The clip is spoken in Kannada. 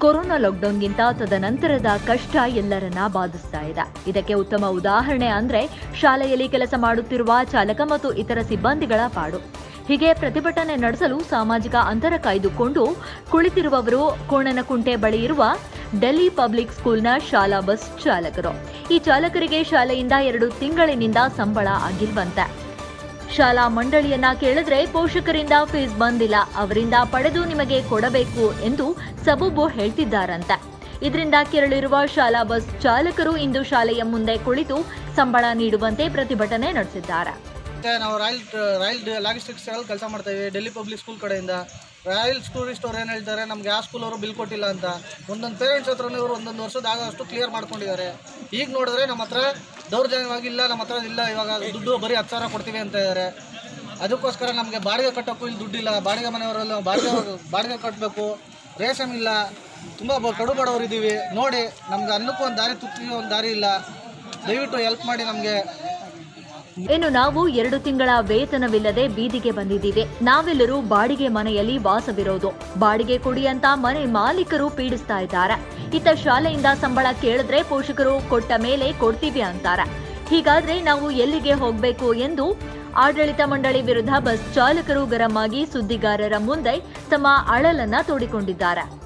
ಕೊರೋನಾ ಲಾಕ್ಡೌನ್ಗಿಂತ ತದನಂತರದ ಕಷ್ಟ ಎಲ್ಲರನ್ನ ಬಾಧಿಸ್ತಾ ಇದೆ ಇದಕ್ಕೆ ಉತ್ತಮ ಉದಾಹರಣೆ ಅಂದ್ರೆ ಶಾಲೆಯಲ್ಲಿ ಕೆಲಸ ಮಾಡುತ್ತಿರುವ ಚಾಲಕ ಮತ್ತು ಇತರ ಸಿಬ್ಬಂದಿಗಳ ಪಾಡು ಹೀಗೆ ಪ್ರತಿಭಟನೆ ನಡೆಸಲು ಸಾಮಾಜಿಕ ಅಂತರ ಕಾಯ್ದುಕೊಂಡು ಕುಳಿತಿರುವವರು ಕೋಣನಕುಂಟೆ ಬಳಿ ಇರುವ ಡೆಲ್ಲಿ ಪಬ್ಲಿಕ್ ಸ್ಕೂಲ್ನ ಶಾಲಾ ಬಸ್ ಚಾಲಕರು ಈ ಚಾಲಕರಿಗೆ ಶಾಲೆಯಿಂದ ಎರಡು ತಿಂಗಳಿನಿಂದ ಸಂಬಳ ಆಗಿಲ್ವಂತೆ ಶಾಲಾ ಮಂಡಳಿಯನ್ನ ಕೇಳಿದ್ರೆ ಪೋಷಕರಿಂದ ಫೀಸ್ ಬಂದಿಲ್ಲ ಅವರಿಂದ ಪಡೆದು ನಿಮಗೆ ಕೊಡಬೇಕು ಎಂದು ಸಬೂಬು ಹೇಳ್ತಿದ್ದಾರಂತೆ ಇದರಿಂದ ಕೆರಳಿರುವ ಶಾಲಾ ಬಸ್ ಚಾಲಕರು ಇಂದು ಶಾಲೆಯ ಮುಂದೆ ಕುಳಿತು ಸಂಬಳ ನೀಡುವಂತೆ ಪ್ರತಿಭಟನೆ ನಡೆಸಿದ್ದಾರೆ ಮತ್ತೆ ನಾವು ರಾಯಲ್ ರಾಯಲ್ ಲಾಜಿಸ್ಟಿಕ್ಸ್ ಅಲ್ಲಿ ಕೆಲಸ ಮಾಡ್ತೇವೆ ಡೆಲ್ಲಿ ಪಬ್ಲಿಕ್ ಸ್ಕೂಲ್ ಕಡೆಯಿಂದ ರಾಯಲ್ ಟೂರಿಸ್ಟ್ ಅವ್ರು ಏನು ಹೇಳ್ತಾರೆ ನಮ್ಗೆ ಯಾವ ಸ್ಕೂಲ್ ಅವರು ಬಿಲ್ ಕೊಟ್ಟಿಲ್ಲ ಅಂತ ಒಂದೊಂದು ಪೇರೆಂಟ್ಸ್ ಹತ್ರನೂ ಇವರು ಒಂದೊಂದು ವರ್ಷದ ಆಗೋಷ್ಟು ಕ್ಲಿಯರ್ ಮಾಡ್ಕೊಂಡಿದ್ದಾರೆ ಈಗ ನೋಡಿದ್ರೆ ನಮ್ಮ ಹತ್ರ ದೌರ್ಜನ್ಯವಾಗಿ ಇಲ್ಲ ನಮ್ಮ ಹತ್ರ ಇಲ್ಲ ಇವಾಗ ದುಡ್ಡು ಬರೀ ಹತ್ತು ಸಾವಿರ ಕೊಡ್ತೀವಿ ಅಂತ ಇದ್ದಾರೆ ಅದಕ್ಕೋಸ್ಕರ ನಮಗೆ ಬಾಡಿಗೆ ಕಟ್ಟೋಕ್ಕೂ ಇಲ್ಲಿ ದುಡ್ಡಿಲ್ಲ ಬಾಡಿಗೆ ಮನೆಯವರೆಲ್ಲ ಬಾಡಿಗೆ ಬಾಡಿಗೆ ಕಟ್ಟಬೇಕು ರೇಷನ್ ಇಲ್ಲ ತುಂಬ ಬ- ಕಡು ಬಡವರು ಇದ್ದೀವಿ ನೋಡಿ ನಮ್ಗೆ ಅನ್ನಕ್ಕೂ ಒಂದು ದಾರಿ ತುತ್ತಿಗೆ ಒಂದು ದಾರಿ ಇಲ್ಲ ದಯವಿಟ್ಟು ಹೆಲ್ಪ್ ಮಾಡಿ ನಮಗೆ ಇನ್ನು ನಾವು ಎರಡು ತಿಂಗಳ ವೇತನವಿಲ್ಲದೆ ಬೀದಿಗೆ ಬಂದಿದ್ದೀವಿ ನಾವೆಲ್ಲರೂ ಬಾಡಿಗೆ ಮನೆಯಲ್ಲಿ ವಾಸವಿರೋದು ಬಾಡಿಗೆ ಕೊಡಿ ಅಂತ ಮನೆ ಮಾಲೀಕರು ಪೀಡಿಸ್ತಾ ಇದ್ದಾರೆ ಇತ್ತ ಶಾಲೆಯಿಂದ ಸಂಬಳ ಕೇಳಿದ್ರೆ ಪೋಷಕರು ಕೊಟ್ಟ ಮೇಲೆ ಕೊಡ್ತೀವಿ ಅಂತಾರೆ ಹೀಗಾದ್ರೆ ನಾವು ಎಲ್ಲಿಗೆ ಹೋಗಬೇಕು ಎಂದು ಆಡಳಿತ ಮಂಡಳಿ ವಿರುದ್ಧ ಬಸ್ ಚಾಲಕರು ಗರಂ ಆಗಿ ಸುದ್ದಿಗಾರರ ಮುಂದೆ ತಮ್ಮ ಅಳಲನ್ನ ತೋಡಿಕೊಂಡಿದ್ದಾರೆ